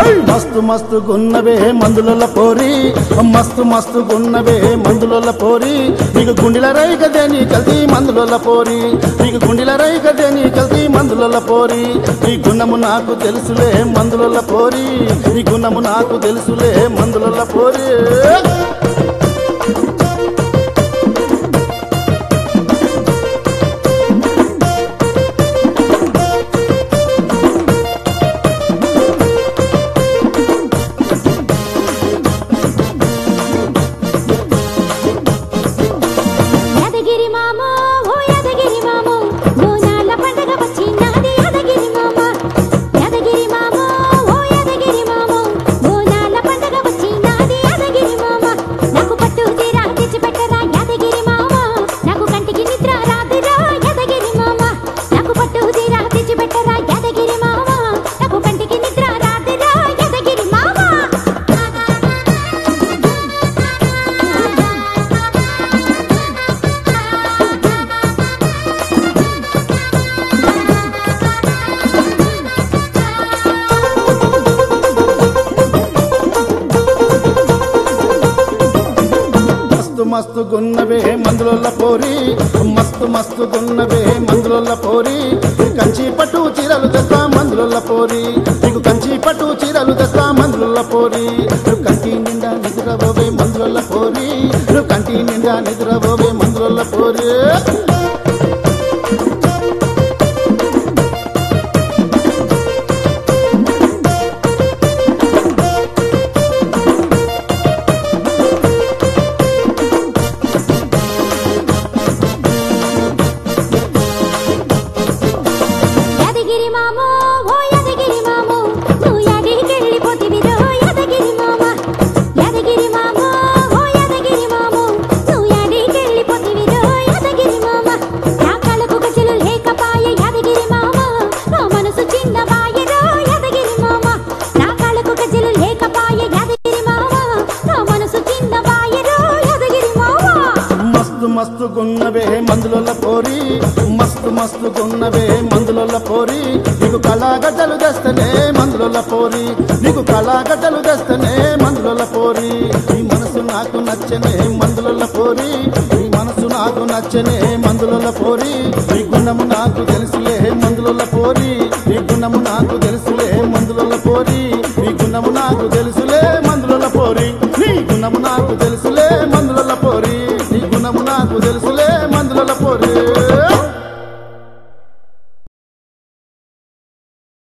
మస్తు మస్తు గున్నవే మందుల పోరి మస్తు మస్తు గున్నవే మందుల పోరి నీకు గుండెల రైగదే నీ కల్తీ మందుల పోరి నీకు గుండెల రైగదే నీ కల్తీ మందుల పోరి నీ గుణము నాకు తెలుసులే మందుల పోరి నీ గుణము నాకు తెలుసులే మందుల పోరి యాదగిరి మామో ఓ యాదగిరి మామో బోనాల పండగ వచ్చినాది యాదగిరి మామ యాదగిరి మామో ఓ యాదగిరి మామో బోనాల పండగ వచ్చినాది యాదగిరి మామ నాకు పట్టు చీర తెచ్చి పెట్టరా యాదగిరి మామ నాకు కంటికి నిద్ర రాదురా యాదగిరి మామ నాకు పట్టు చీర తెచ్చి పెట్టరా యాదగిరి మామ నాకు కంటికి నిద్ర రాదురా యాదగిరి మామ మస్తు మస్తు గున్నవే మందుల పోరి మస్తు మస్తు గున్నవే మందుల పోరి కంచి పట్టు చీరలు తెస్తా మందుల పోరి నీకు కంచి పట్టు చీరలు తెస్తా మందుల పోరి నువ్వు కంటి నిండా నిద్రపోవే మందుల పోరి నువ్వు కంటి నిండా నిద్రపోవే మందుల పోరి యాదగిరి మామో ఓ యాదగిరి మామో నువ్వు యాడికెళ్ళిపోతివిరో యాదగిరి మామ యాదగిరి మామో ఓ యాదగిరి మామో నువ్వు యాడికెళ్ళిపోతివిరో యాదగిరి మామ నా కళ్ళకు గజలు లేకపాయే యాదగిరి మామ నా మనసు చిన్న బాయరో యాదగిరి మామ నా కళ్ళకు గజలు లేకపాయే యాదగిరి మామ నా మనసు చిన్న బాయరో యాదగిరి మామ మస్తు మస్తు గున్నవే మందుల పోరి మస్తు మస్తు గున్నవే మందుల పోరి నీకు కళాగడ్డలు తెస్తనే మందుల పోరి నీకు కళాగడ్డలు తెస్తనే మందుల పోరి నీ మనసు నాకు నచ్చనే మందుల పోరి నీ మనసు నాకు నచ్చనే మందుల పోరి నీ గుణము నాకు తెలుసులే మందుల పోరి నీ గుణము నాకు తెలుసులే మందుల పోరి నీ గుణము నాకు తెలుసు